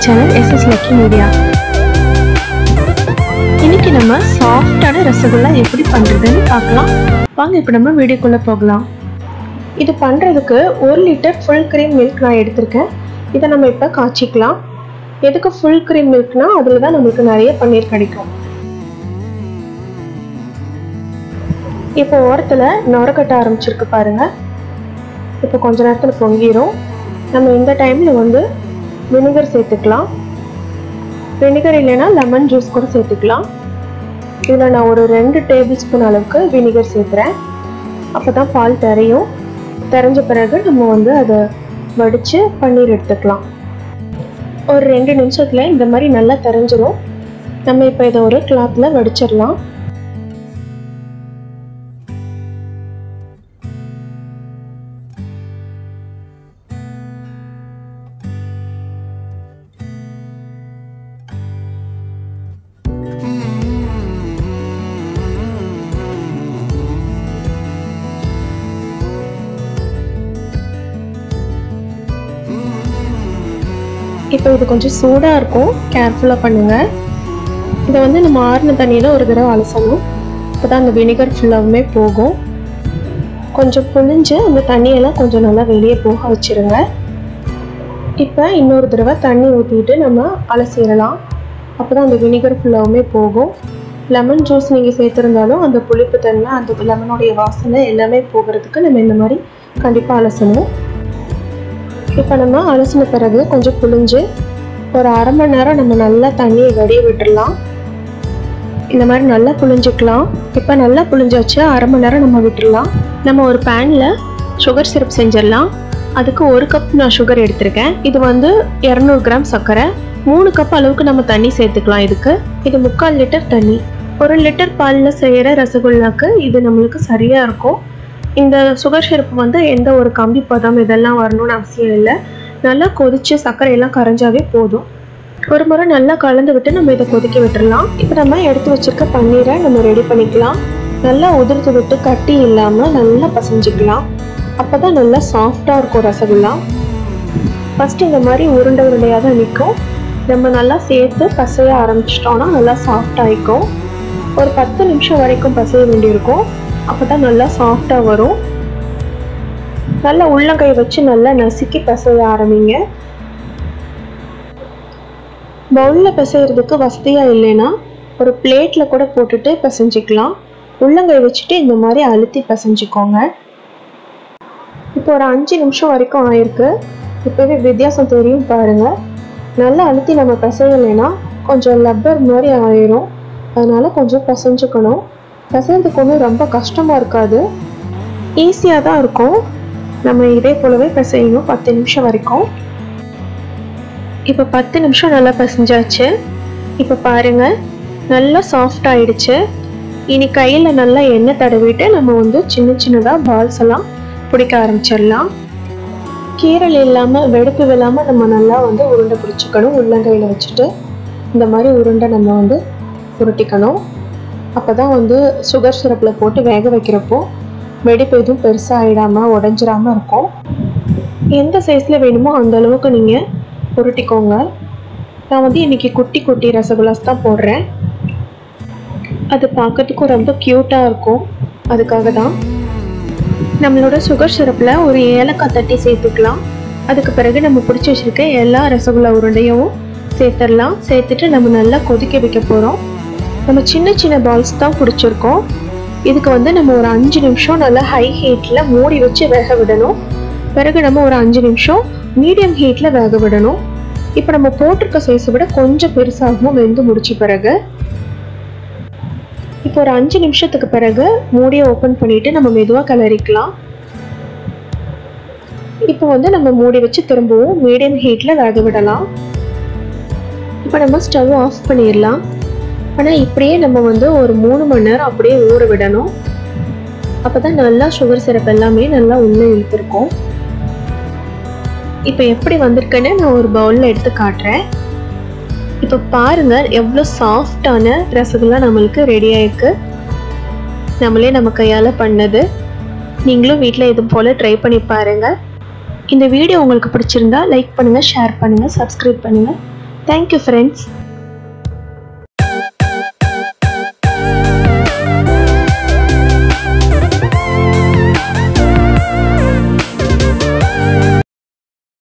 channel SS lucky media இன்னைக்கு நம்ம சாஃப்டான ரசகுல்லா எப்படி பண்ணுறதுன்னு பார்க்கலாம் வாங்க இப்போ நம்ம வீடியோக்குள்ளே போகலாம் இது பண்ணுறதுக்கு ஒரு லிட்டர் ஃபுல் க்ரீம் மில்க் நான் எடுத்திருக்கேன் இதை நம்ம இப்போ காய்ச்சிக்கலாம் எதுக்கு ஃபுல் க்ரீம் மில்க்னா அதில் தான் நம்மளுக்கு நிறைய பன்னீர் கிடைக்கும் இப்போ ஓரத்தில் நுர கட்ட ஆரம்பிச்சிருக்கு பாருங்கள் இப்போ கொஞ்ச நேரத்தில் பொங்கிரும் நம்ம இந்த டைமில் வந்து வினிகர் சேர்த்துக்கலாம் வினிகர் இல்லைன்னா லெமன் ஜூஸ் கூட சேர்த்துக்கலாம் இதில் நான் ஒரு ரெண்டு டேபிள் ஸ்பூன் அளவுக்கு வினிகர் சேர்த்துறேன் அப்போ தான் பால் தெரியும் தெரிஞ்ச பிறகு நம்ம வந்து அதை வடித்து பன்னீர் எடுத்துக்கலாம் ஒரு ரெண்டு நிமிஷத்தில் இந்த மாதிரி நல்லா தெரிஞ்சிடும் நம்ம இப்போ இதை ஒரு கிளாத்தில் வடிச்சிடலாம் இப்போ இது கொஞ்சம் சூடாக இருக்கும் கேர்ஃபுல்லாக பண்ணுங்கள் இதை வந்து நம்ம ஆறின தண்ணியில் ஒரு தடவை அலசணும் அப்போ தான் அந்த வினிகர் ஃபுல்லாகவுமே போகும் கொஞ்சம் புளிஞ்சு அந்த தண்ணியெல்லாம் கொஞ்சம் நல்லா வெளியே போக வச்சுருங்க இப்போ இன்னொரு தடவை தண்ணி ஊற்றிட்டு நம்ம அலசிடலாம் அப்போ தான் அந்த வினிகர் ஃபுல்லாகவுமே போகும் லெமன் ஜூஸ் நீங்கள் சேர்த்துருந்தாலும் அந்த புளிப்பு தன்மை அந்த லெமனுடைய வாசனை எல்லாமே போகிறதுக்கு நம்ம இந்த மாதிரி கண்டிப்பாக அலசணும் இப்போ நம்ம அலசின பிறகு கொஞ்சம் புளிஞ்சு ஒரு அரை மணி நேரம் நம்ம நல்லா தண்ணியை வடிய விட்டுடலாம் இந்த மாதிரி நல்லா புளிஞ்சிக்கலாம் இப்போ நல்லா புளிஞ்சாச்சு அரை மணி நேரம் நம்ம விட்டுடலாம் நம்ம ஒரு பேனில் சுகர் சிரப் செஞ்சிடலாம் அதுக்கு ஒரு கப் நான் சுகர் எடுத்திருக்கேன் இது வந்து இரநூறு கிராம் சர்க்கரை மூணு கப் அளவுக்கு நம்ம தண்ணி சேர்த்துக்கலாம் இதுக்கு இது முக்கால் லிட்டர் தண்ணி ஒரு லிட்டர் பாலில் செய்கிற ரசகுல்லாக்கு இது நம்மளுக்கு சரியாக இருக்கும் இந்த சுகர் சிரப்பு வந்து எந்த ஒரு கம்பி பதம் இதெல்லாம் வரணும்னு அவசியம் இல்லை நல்லா கொதிச்சு சர்க்கரையெல்லாம் கரைஞ்சாவே போதும் ஒரு முறை நல்லா கலந்து விட்டு நம்ம இதை கொதிக்க விட்டுறலாம் இப்போ நம்ம எடுத்து வச்சிருக்க பன்னீரை நம்ம ரெடி பண்ணிக்கலாம் நல்லா உதிர்த்து விட்டு கட்டி இல்லாமல் நல்லா பசைஞ்சிக்கலாம் அப்போ தான் நல்லா சாஃப்டாக இருக்கும் ரசகுல்லா ஃபஸ்ட்டு இந்த மாதிரி உருண்டை உருண்டையாக தான் நிற்கும் நம்ம நல்லா சேர்த்து பசைய ஆரம்பிச்சிட்டோன்னா நல்லா சாஃப்டாகிக்கும் ஒரு பத்து நிமிஷம் வரைக்கும் பசைய வேண்டியிருக்கும் அப்போ தான் நல்லா சாஃப்டாக வரும் நல்லா உள்ளங்கை வச்சு நல்லா நசுக்கி பிசைய ஆரம்பிங்க பவுலில் பிசைகிறதுக்கு வசதியாக இல்லைன்னா ஒரு பிளேட்டில் கூட போட்டுட்டு பிசைஞ்சிக்கலாம் உள்ளங்கை வச்சுட்டு இந்த மாதிரி அழுத்தி பிசைஞ்சிக்கோங்க இப்போ ஒரு அஞ்சு நிமிஷம் வரைக்கும் ஆயிருக்கு இப்போவே வித்தியாசம் தெரியும் பாருங்கள் நல்லா அழுத்தி நம்ம பிசையலைன்னா கொஞ்சம் லப்பர் மாதிரி ஆயிரும் அதனால் கொஞ்சம் பிசைஞ்சுக்கணும் பிசைறதுக்கு ஒன்றும் ரொம்ப கஷ்டமாக இருக்காது ஈஸியாக தான் இருக்கும் நம்ம இதே போலவே பிசையணும் பத்து நிமிஷம் வரைக்கும் இப்போ பத்து நிமிஷம் நல்லா பிசைஞ்சாச்சு இப்போ பாருங்கள் நல்லா சாஃப்ட் ஆயிடுச்சு இனி கையில் நல்லா எண்ணெய் தடவிட்டு நம்ம வந்து சின்ன சின்னதாக பால்ஸ் எல்லாம் பிடிக்க ஆரம்பிச்சிடலாம் கீரல் இல்லாமல் வெடுப்பு இல்லாமல் நம்ம நல்லா வந்து உருண்டை பிடிச்சிக்கணும் உள்ளங்கையில் வச்சுட்டு இந்த மாதிரி உருண்டை நம்ம வந்து உருட்டிக்கணும் அப்போ தான் வந்து சுகர் சிரப்பில் போட்டு வேக வைக்கிறப்போ வெடிப்பு எதுவும் பெருசாக ஆகிடாமல் உடஞ்சிராமல் இருக்கும் எந்த சைஸில் வேணுமோ அந்த அளவுக்கு நீங்கள் உருட்டிக்கோங்க நான் வந்து இன்றைக்கி குட்டி குட்டி ரசகுல்லாஸ் தான் போடுறேன் அது பார்க்கறதுக்கும் ரொம்ப க்யூட்டாக இருக்கும் அதுக்காக தான் நம்மளோட சுகர் சிரப்பில் ஒரு ஏலக்காய் தட்டி சேர்த்துக்கலாம் அதுக்கு பிறகு நம்ம பிடிச்சி வச்சுருக்க எல்லா ரசகுல்லா உருண்டையும் சேர்த்துடலாம் சேர்த்துட்டு நம்ம நல்லா கொதிக்க வைக்க போகிறோம் நம்ம சின்ன சின்ன பால்ஸ் தான் பிடிச்சிருக்கோம் இதுக்கு வந்து நம்ம ஒரு அஞ்சு நிமிஷம் நல்லா ஹை ஹீட்டில் மூடி வச்சு வேக விடணும் பிறகு நம்ம ஒரு அஞ்சு நிமிஷம் மீடியம் ஹீட்டில் வேக விடணும் இப்போ நம்ம போட்டிருக்க சைஸை விட கொஞ்சம் பெருசாகவும் வெந்து முடிச்ச பிறகு இப்போ ஒரு அஞ்சு நிமிஷத்துக்கு பிறகு மூடியை ஓப்பன் பண்ணிட்டு நம்ம மெதுவாக கிளறிக்கலாம் இப்போ வந்து நம்ம மூடி வச்சு திரும்பவும் மீடியம் ஹீட்டில் வேக விடலாம் இப்போ நம்ம ஸ்டவ் ஆஃப் பண்ணிடலாம் ஆனால் இப்படியே நம்ம வந்து ஒரு மூணு மணி நேரம் அப்படியே ஊற விடணும் அப்போ தான் நல்லா சுகர் சிரப் எல்லாமே நல்லா உள்ளே இழுத்துருக்கும் இப்போ எப்படி வந்திருக்குன்னு நான் ஒரு பவுலில் எடுத்து காட்டுறேன் இப்போ பாருங்கள் எவ்வளோ சாஃப்டான ரசகுல்லா நம்மளுக்கு ரெடி ஆயிருக்கு நம்மளே நம்ம கையால் பண்ணது நீங்களும் வீட்டில் இது போல் ட்ரை பண்ணி பாருங்கள் இந்த வீடியோ உங்களுக்கு பிடிச்சிருந்தா லைக் பண்ணுங்கள் ஷேர் பண்ணுங்கள் சப்ஸ்கிரைப் பண்ணுங்கள் தேங்க்யூ ஃப்ரெண்ட்ஸ்